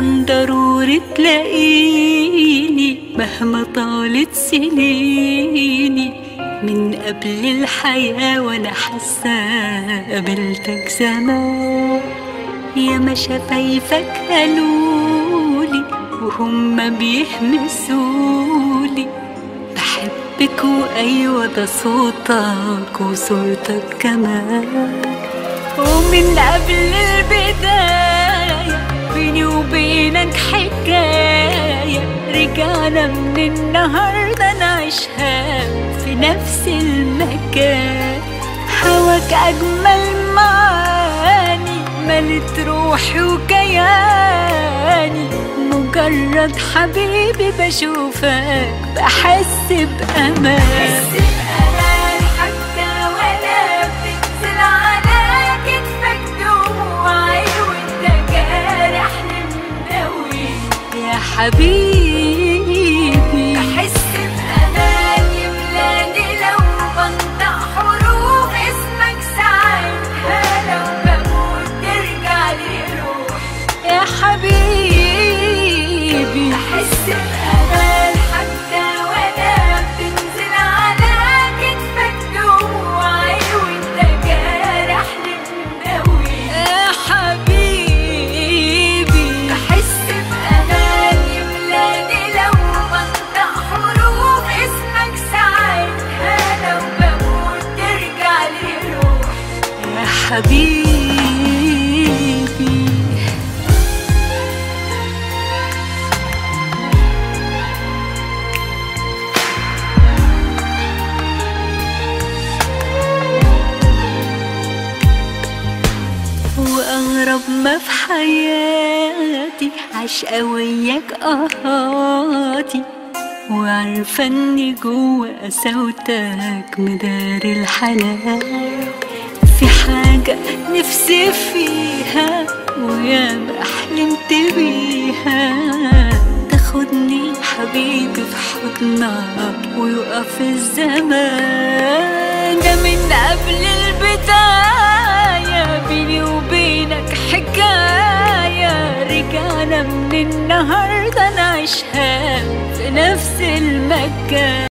كان ضروري تلاقيني مهما طالت سنيني من قبل الحياة وانا حاسة قابلتك زمان يا ما شفايفك قالولي وهم بيهمسولي بحبك وايوه ده صوتك وصورتك كمان ومن قبل البداية بيني وبينك حكاية رجعنا من النهاردة نعيشها في نفس المكان هواك أجمل معاني ملت روحي وكياني مجرد حبيبي بشوفك بحس بأمان حتى ولا بتنزل على كتفك دموعي وانت جارحني مدوي يا حبيبي بحس بأمان يملاني لو بنطق حروف اسمك ساعتها لو بموت ترجع لي روحي يا حبيبي بحس بأمان حتى ولا بتنزل على كتفك دموعي وانت جارحني مدوي يا حبيبي بحس بأمان يملاني لو بنطق حروف اسمك ساعتها لو بموت ترجع لي روحي يا حبيبي وأغرب ما في حياتي عشقة وياك قهاتي وعارفة اني جوا قساوتك مداري الحنان في حاجة نفسي فيها وياما حلمت بيها تاخدني حبيبي في حضنك ويقف الزمان ده من قبل البداية بيني وبينك حكاية رجعنا من النهاردة نعيشها في نفس المكان